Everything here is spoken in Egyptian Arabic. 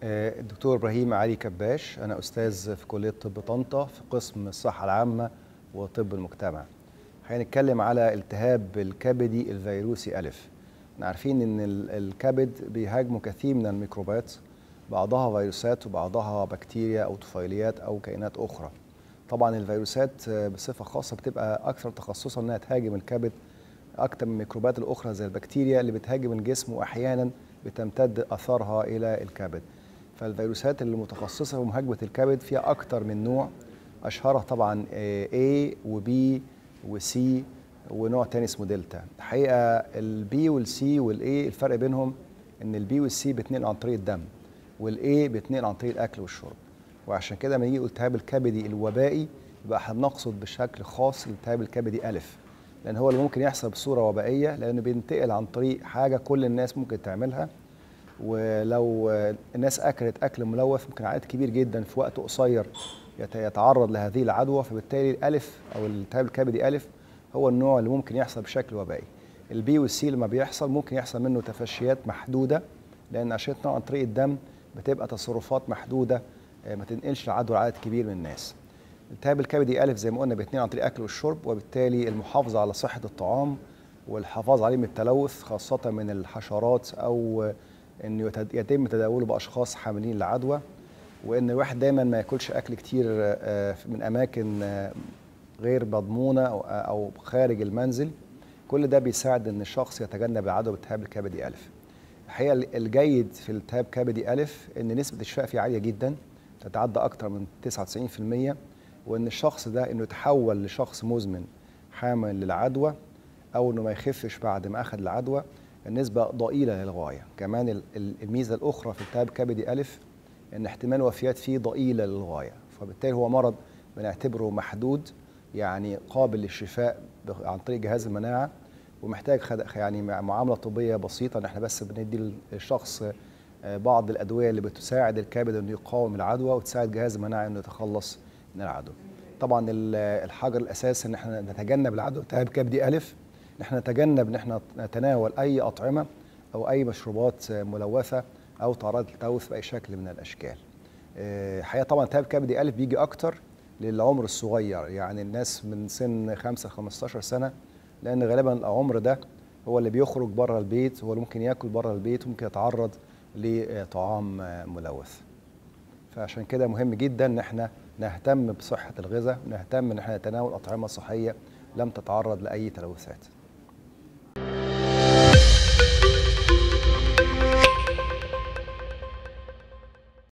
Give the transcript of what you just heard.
آه، الدكتور ابراهيم علي كباش انا استاذ في كليه طب طنطا في قسم الصحه العامه وطب المجتمع هنتكلم على التهاب الكبدي الفيروسي الف احنا عارفين ان ال- الكبد بيهاجمه كثير من الميكروبات بعضها فيروسات وبعضها بكتيريا او طفيليات او كائنات اخرى طبعا الفيروسات آه، بصفه خاصه بتبقى اكثر تخصصا انها تهاجم الكبد اكتر من الميكروبات الاخرى زي البكتيريا اللي بتهاجم الجسم واحيانا بتمتد اثارها الى الكبد فالفيروسات اللي متخصصه في مهاجمه الكبد فيها اكتر من نوع اشهرها طبعا آه، A وB وC ونوع تاني اسمه دلتا الحقيقه البي والسي والاي الفرق بينهم ان البي والسي بيتنقلوا عن طريق الدم والاي بيتنقل عن طريق الاكل والشرب وعشان كده لما يجي الالتهاب الكبدي الوبائي يبقى احنا بنقصد بشكل خاص الالتهاب الكبدي الف لان هو اللي ممكن يحصل بصوره وبائيه لانه بينتقل عن طريق حاجه كل الناس ممكن تعملها ولو الناس اكلت اكل ملوث ممكن عدد كبير جدا في وقت قصير يت- يتعرض لهذه العدوى فبالتالي الالف او الالتهاب الكبدي الف هو النوع اللي ممكن يحصل بشكل وبائي البي والسي لما بيحصل ممكن يحصل منه تفشيات محدوده لان عشان تنقل عن طريق الدم بتبقى تصرفات محدوده آه، ما تنقلش العدوى لعدد كبير من الناس التهاب الكبدي الف زي ما قلنا بيتنقل عن طريق الاكل والشرب وبالتالي المحافظه على صحه الطعام والحفاظ عليه من التلوث خاصه من الحشرات او انه يتد- يتم تداوله باشخاص حاملين العدوى وان الواحد دايما ما ياكلش اكل كتير آه، من اماكن آه، غير مضمونه او أو خارج المنزل كل ده بيساعد ان الشخص يتجنب العدوى بالتهاب الكبدي الف الحقيقه الجيد في التهاب كبدي الف ان نسبه الشفاء فيه عاليه جدا تتعدى اكثر من 99% وان الشخص ده انه يتحول لشخص مزمن حامل للعدوى او انه ما يخفش بعد ما اخذ العدوى النسبه ضئيله للغايه كمان ال- ال- الميزه الاخرى في التهاب كبدي الف ان احتمال الوفيات فيه ضئيله للغايه فبالتالي هو مرض بنعتبره محدود يعني قابل للشفاء ب- عن طريق جهاز المناعه ومحتاج خد يعني مع- معامله طبيه بسيطه ان احنا بس بندي للشخص آه، بعض الادويه اللي بتساعد الكبد انه يقاوم العدوى وتساعد جهاز المناعه انه يتخلص من العدوى. طبعا ال- الحجر الاساسي ان احنا نتجنب العدوى التهاب كبدي الف ان احنا نتجنب ان احنا نتناول اي اطعمه او اي مشروبات آه، ملوثه او تعرض للتلوث باي شكل من الاشكال. آه، الحقيقه طبعا التهاب كبدي الف بيجي اكتر للعمر الصغير يعني الناس من سن 5 15 سنه لان غالبا العمر ده هو اللي بيخرج بره البيت هو اللي ممكن ياكل بره البيت وممكن يتعرض لطعام آه، ملوث فعشان كده مهم جدا ان احنا نهتم بصحه الغذاء ونهتم ان احنا نتناول اطعمه صحيه لم تتعرض لاي تلوثات